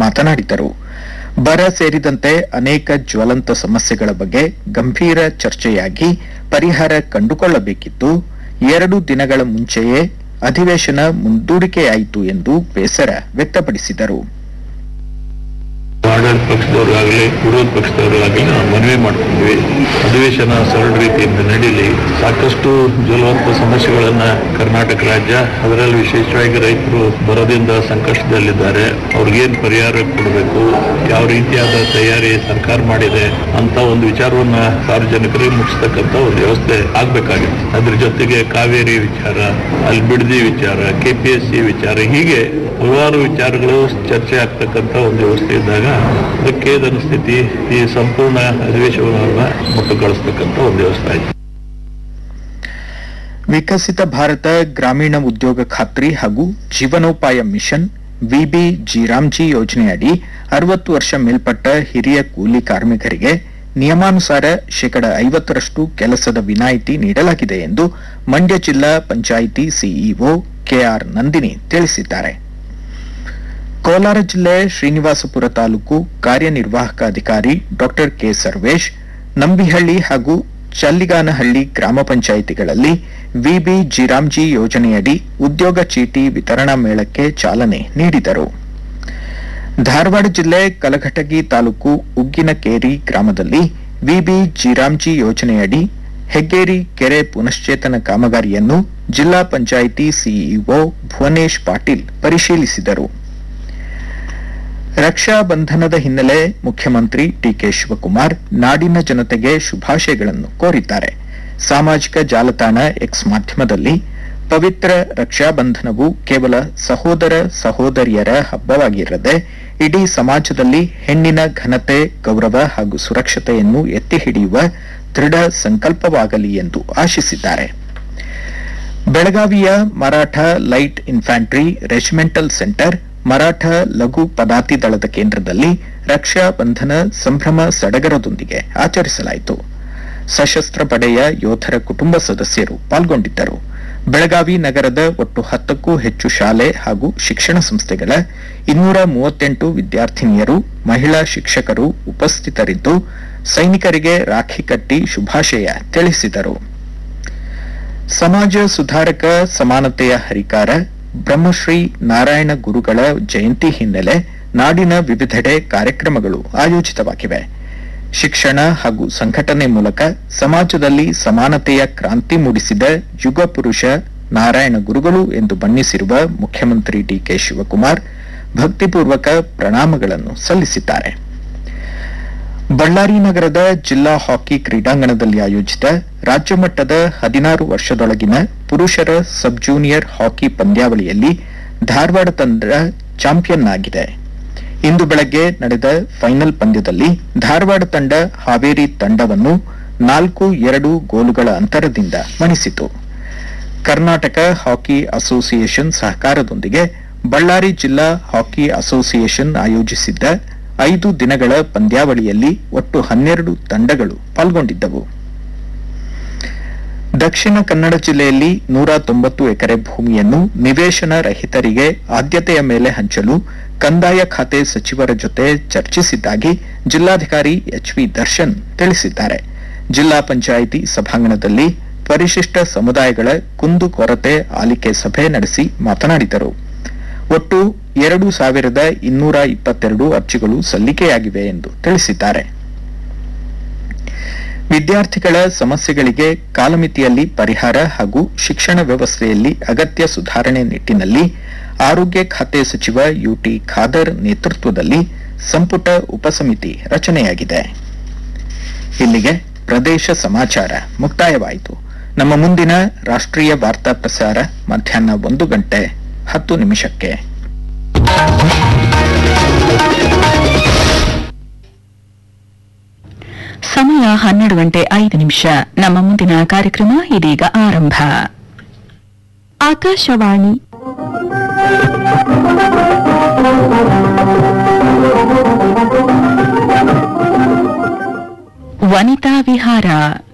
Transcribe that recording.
ಮಾತನಾಡಿದರು ಬರ ಸೇರಿದಂತೆ ಅನೇಕ ಜ್ವಲಂತ ಸಮಸ್ಯೆಗಳ ಬಗ್ಗೆ ಗಂಭೀರ ಚರ್ಚೆಯಾಗಿ ಪರಿಹಾರ ಕಂಡುಕೊಳ್ಳಬೇಕಿತ್ತು ಎರಡು ದಿನಗಳ ಮುಂಚೆಯೇ ಅಧಿವೇಶನ ಮುಂದೂಡಿಕೆಯಾಯಿತು ಎಂದು ಬೇಸರ ವ್ಯಕ್ತಪಡಿಸಿದರು ಆಡಳಿತ ಪಕ್ಷದವರಾಗಲಿ ವಿರೋಧ ಪಕ್ಷದವರಾಗಲಿ ನಾವು ಮನವಿ ಮಾಡ್ಕೊಂಡ್ವಿ ಅಧಿವೇಶನ ಸರಳ ರೀತಿಯಿಂದ ನಡೀಲಿ ಸಾಕಷ್ಟು ಜ್ವಲವಂತ ಸಮಸ್ಯೆಗಳನ್ನ ಕರ್ನಾಟಕ ರಾಜ್ಯ ಅದರಲ್ಲಿ ವಿಶೇಷವಾಗಿ ರೈತರು ಬರದಿಂದ ಸಂಕಷ್ಟದಲ್ಲಿದ್ದಾರೆ ಅವ್ರಿಗೇನು ಪರಿಹಾರ ಕೊಡಬೇಕು ಯಾವ ರೀತಿಯಾದ ತಯಾರಿ ಸರ್ಕಾರ ಮಾಡಿದೆ ಅಂತ ಒಂದು ವಿಚಾರವನ್ನ ಸಾರ್ವಜನಿಕರಿಗೆ ಮುಟ್ಟಿಸ್ತಕ್ಕಂಥ ಒಂದು ವ್ಯವಸ್ಥೆ ಆಗ್ಬೇಕಾಗಿತ್ತು ಅದ್ರ ಜೊತೆಗೆ ಕಾವೇರಿ ವಿಚಾರ ಅಲ್ಲಿ ಬಿಡದಿ ವಿಚಾರ ಕೆಪಿಎಸ್ಸಿ ವಿಚಾರ ಹೀಗೆ ಹಲವಾರು ವಿಚಾರಗಳು ಚರ್ಚೆ ಆಗ್ತಕ್ಕಂಥ ಒಂದು ವ್ಯವಸ್ಥೆ ಇದ್ದಾಗ ಅದಕ್ಕೇದನ ಸ್ಥಿತಿ ಈ ಸಂಪೂರ್ಣ ಅಧಿವೇಶನವನ್ನ ಮುಟ್ಟುಗೊಳಿಸ್ತಕ್ಕಂಥ ಒಂದು ವ್ಯವಸ್ಥೆ ಆಯ್ತು ವಿಕಸಿತ ಭಾರತ ಗ್ರಾಮೀಣ ಉದ್ಯೋಗ ಖಾತ್ರಿ ಹಾಗೂ ಜೀವನೋಪಾಯ ಮಿಷನ್ ವಿಬಿ ಜಿರಾಮ್ಜಿ ಯೋಜನೆಯಡಿ ಅರವತ್ತು ವರ್ಷ ಮೇಲ್ಪಟ್ಟ ಹಿರಿಯ ಕೂಲಿ ಕಾರ್ಮಿಕರಿಗೆ ನಿಯಮಾನುಸಾರ ಶೇಕಡ ಐವತ್ತರಷ್ಟು ಕೆಲಸದ ವಿನಾಯಿತಿ ನೀಡಲಾಗಿದೆ ಎಂದು ಮಂಡ್ಯ ಜಿಲ್ಲಾ ಪಂಚಾಯಿತಿ ಸಿಇಒ ಕೆಆರ್ ನಂದಿನಿ ತಿಳಿಸಿದ್ದಾರೆ ಕೋಲಾರ ಜಿಲ್ಲೆ ಶ್ರೀನಿವಾಸಪುರ ತಾಲೂಕು ಕಾರ್ಯನಿರ್ವಾಹಕ ಅಧಿಕಾರಿ ಡಾಕ್ಟರ್ ಕೆ ಸರ್ವೇಶ್ ನಂಬಿಹಳ್ಳಿ ಹಾಗೂ ಚಲ್ಲಿಗಾನಹಳ್ಳಿ ಗ್ರಾಮ ಪಂಚಾಯಿತಿಗಳಲ್ಲಿ ವಿಬಿ ಜಿರಾಮ್ಜಿ ಯೋಜನೆಯಡಿ ಉದ್ಯೋಗ ಚೀಟಿ ವಿತರಣಾ ಮೇಳಕ್ಕೆ ಚಾಲನೆ ನೀಡಿದರು ಧಾರವಾಡ ಜಿಲ್ಲೆ ಕಲಘಟಗಿ ತಾಲೂಕು ಉಗ್ಗಿನಕೇರಿ ಗ್ರಾಮದಲ್ಲಿ ವಿಬಿ ಜಿರಾಮ್ಜಿ ಯೋಜನೆಯಡಿ ಹೆಗ್ಗೇರಿ ಕೆರೆ ಪುನಶ್ಚೇತನ ಕಾಮಗಾರಿಯನ್ನು ಜಿಲ್ಲಾ ಪಂಚಾಯಿತಿ ಸಿಇಒ ಭುವನೇಶ್ ಪಾಟೀಲ್ ಪರಿಶೀಲಿಸಿದರು ರಕ್ಷಾ ಬಂಧನದ ಹಿನ್ನೆಲೆ ಮುಖ್ಯಮಂತ್ರಿ ಡಿಕೆ ಶಿವಕುಮಾರ್ ನಾಡಿನ ಜನತೆಗೆ ಶುಭಾಶಯಗಳನ್ನು ಕೋರಿದ್ದಾರೆ ಸಾಮಾಜಿಕ ಜಾಲತಾಣ ಎಕ್ಸ್ ಮಾಧ್ಯಮದಲ್ಲಿ ಪವಿತ್ರ ರಕ್ಷಾ ಬಂಧನವು ಕೇವಲ ಸಹೋದರ ಸಹೋದರಿಯರ ಹಬ್ಬವಾಗಿರದೆ ಇಡೀ ಸಮಾಜದಲ್ಲಿ ಹೆಣ್ಣಿನ ಘನತೆ ಗೌರವ ಹಾಗೂ ಸುರಕ್ಷತೆಯನ್ನು ಎತ್ತಿ ಹಿಡಿಯುವ ದೃಢ ಸಂಕಲ್ಪವಾಗಲಿ ಎಂದು ಆಶಿಸಿದ್ದಾರೆ ಬೆಳಗಾವಿಯ Maratha light infantry regimental centre Maratha ಲಘು ಪದಾತಿ ದಳದ ಕೇಂದ್ರದಲ್ಲಿ ರಕ್ಷಾ ಬಂಧನ ಸಂಭ್ರಮ ಸಡಗರದೊಂದಿಗೆ ಆಚರಿಸಲಾಯಿತು ಸಶಸ್ತ್ರ ಪಡೆಯ ಯೋಧರ ಕುಟುಂಬ ಸದಸ್ಯರು ಪಾಲ್ಗೊಂಡಿದ್ದರು ಬೆಳಗಾವಿ ನಗರದ ಒಟ್ಟು ಹತ್ತಕ್ಕೂ ಹೆಚ್ಚು ಶಾಲೆ ಹಾಗೂ ಶಿಕ್ಷಣ ಸಂಸ್ಥೆಗಳ ಇನ್ನೂರ ಮೂವತ್ತೆಂಟು ವಿದ್ಯಾರ್ಥಿನಿಯರು ಮಹಿಳಾ ಶಿಕ್ಷಕರು ಉಪಸ್ಥಿತರಿದ್ದು ಸೈನಿಕರಿಗೆ ರಾಖಿ ಕಟ್ಟಿ ಶುಭಾಶಯ ತಿಳಿಸಿದರು ಸಮಾಜ ಸುಧಾರಕ ಸಮಾನತೆಯ ಹರಿಕಾರ ಬ್ರಹ್ಮಶ್ರೀ ನಾರಾಯಣ ಗುರುಗಳ ಜಯಂತಿ ಹಿನ್ನೆಲೆ ನಾಡಿನ ವಿವಿಧೆಡೆ ಕಾರ್ಯಕ್ರಮಗಳು ಆಯೋಜಿತವಾಗಿವೆ ಶಿಕ್ಷಣ ಹಾಗೂ ಸಂಘಟನೆ ಮೂಲಕ ಸಮಾಜದಲ್ಲಿ ಸಮಾನತೆಯ ಕ್ರಾಂತಿ ಮೂಡಿಸಿದ ಯುಗ ಪುರುಷ ನಾರಾಯಣ ಗುರುಗಳು ಎಂದು ಬಣ್ಣಿಸಿರುವ ಮುಖ್ಯಮಂತ್ರಿ ಡಿಕೆ ಶಿವಕುಮಾರ್ ಭಕ್ತಿಪೂರ್ವಕ ಪ್ರಣಾಮಗಳನ್ನು ಸಲ್ಲಿಸಿದ್ದಾರೆ ಬಳ್ಳಾರಿ ನಗರದ ಜಿಲ್ಲಾ ಹಾಕಿ ಕ್ರೀಡಾಂಗಣದಲ್ಲಿ ಆಯೋಜಿತ ರಾಜ್ಯ ಮಟ್ಟದ ಹದಿನಾರು ವರ್ಷದೊಳಗಿನ ಪುರುಷರ ಸಬ್ ಜೂನಿಯರ್ ಹಾಕಿ ಪಂದ್ಯಾವಳಿಯಲ್ಲಿ ಧಾರವಾಡ ತಂಡ ಚಾಂಪಿಯನ್ ಆಗಿದೆ ಇಂದು ಬೆಳಗ್ಗೆ ನಡೆದ ಫೈನಲ್ ಪಂದ್ಯದಲ್ಲಿ ಧಾರವಾಡ ತಂಡ ಹಾವೇರಿ ತಂಡವನ್ನು ನಾಲ್ಕು ಎರಡು ಗೋಲುಗಳ ಅಂತರದಿಂದ ಮಣಿಸಿತು ಕರ್ನಾಟಕ ಹಾಕಿ ಅಸೋಸಿಯೇಷನ್ ಸಹಕಾರದೊಂದಿಗೆ ಬಳ್ಳಾರಿ ಜಿಲ್ಲಾ ಹಾಕಿ ಅಸೋಸಿಯೇಷನ್ ಆಯೋಜಿಸಿದ್ದ ಐದು ದಿನಗಳ ಪಂದ್ಯಾವಳಿಯಲ್ಲಿ ಒಟ್ಟು ಹನ್ನೆರಡು ತಂಡಗಳು ಪಾಲ್ಗೊಂಡಿದ್ದವು ದಕ್ಷಿಣ ಕನ್ನಡ ಜಿಲ್ಲೆಯಲ್ಲಿ ನೂರ ತೊಂಬತ್ತು ಎಕರೆ ಭೂಮಿಯನ್ನು ನಿವೇಶನ ರಹಿತರಿಗೆ ಆದ್ಯತೆಯ ಮೇಲೆ ಹಂಚಲು ಕಂದಾಯ ಖಾತೆ ಸಚಿವರ ಜೊತೆ ಚರ್ಚಿಸಿದ್ದಾಗಿ ಜಿಲ್ಲಾಧಿಕಾರಿ ಎಚ್ವಿ ದರ್ಶನ್ ತಿಳಿಸಿದ್ದಾರೆ ಜಿಲ್ಲಾ ಪಂಚಾಯಿತಿ ಸಭಾಂಗಣದಲ್ಲಿ ಪರಿಶಿಷ್ಟ ಸಮುದಾಯಗಳ ಕುಂದು ಕೊರತೆ ಆಲಿಕೆ ಸಭೆ ನಡೆಸಿ ಮಾತನಾಡಿದರು ಒಟ್ಟು ಎರಡು ಸಾವಿರದ ಇನ್ನೂರ ಇಪ್ಪತ್ತೆರಡು ಅರ್ಜಿಗಳು ಸಲ್ಲಿಕೆಯಾಗಿವೆ ಎಂದು ತಿಳಿಸಿದ್ದಾರೆ ವಿದ್ಯಾರ್ಥಿಗಳ ಸಮಸ್ಯೆಗಳಿಗೆ ಕಾಲಮಿತಿಯಲ್ಲಿ ಪರಿಹಾರ ಹಾಗೂ ಶಿಕ್ಷಣ ವ್ಯವಸ್ಥೆಯಲ್ಲಿ ಅಗತ್ಯ ಸುಧಾರಣೆ ನಿಟ್ಟಿನಲ್ಲಿ ಆರೋಗ್ಯ ಖಾತೆ ಸಚಿವ ಯುಟಿ ಖಾದರ್ ನೇತೃತ್ವದಲ್ಲಿ ಸಂಪುಟ ಉಪಸಮಿತಿ ರಚನೆಯಾಗಿದೆ ಇಲ್ಲಿಗೆ ಪ್ರದೇಶ ಸಮಾಚಾರ ಮುಕ್ತಾಯವಾಯಿತು ನಮ್ಮ ಮುಂದಿನ ರಾಷ್ಟ್ರೀಯ ವಾರ್ತಾ ಪ್ರಸಾರ ಮಧ್ಯಾಹ್ನ ಒಂದು ಗಂಟೆ ಹತ್ತು ನಿಮಿಷಕ್ಕೆ ಸಮಯ ಹನ್ನೆರಡು ಗಂಟೆ ಐದು ನಿಮಿಷ ನಮ್ಮ ಮುಂದಿನ ಕಾರ್ಯಕ್ರಮ ಇದೀಗ ಆರಂಭ ಆಕಾಶವಾಣಿ ವನಿತಾ ವಿಹಾರ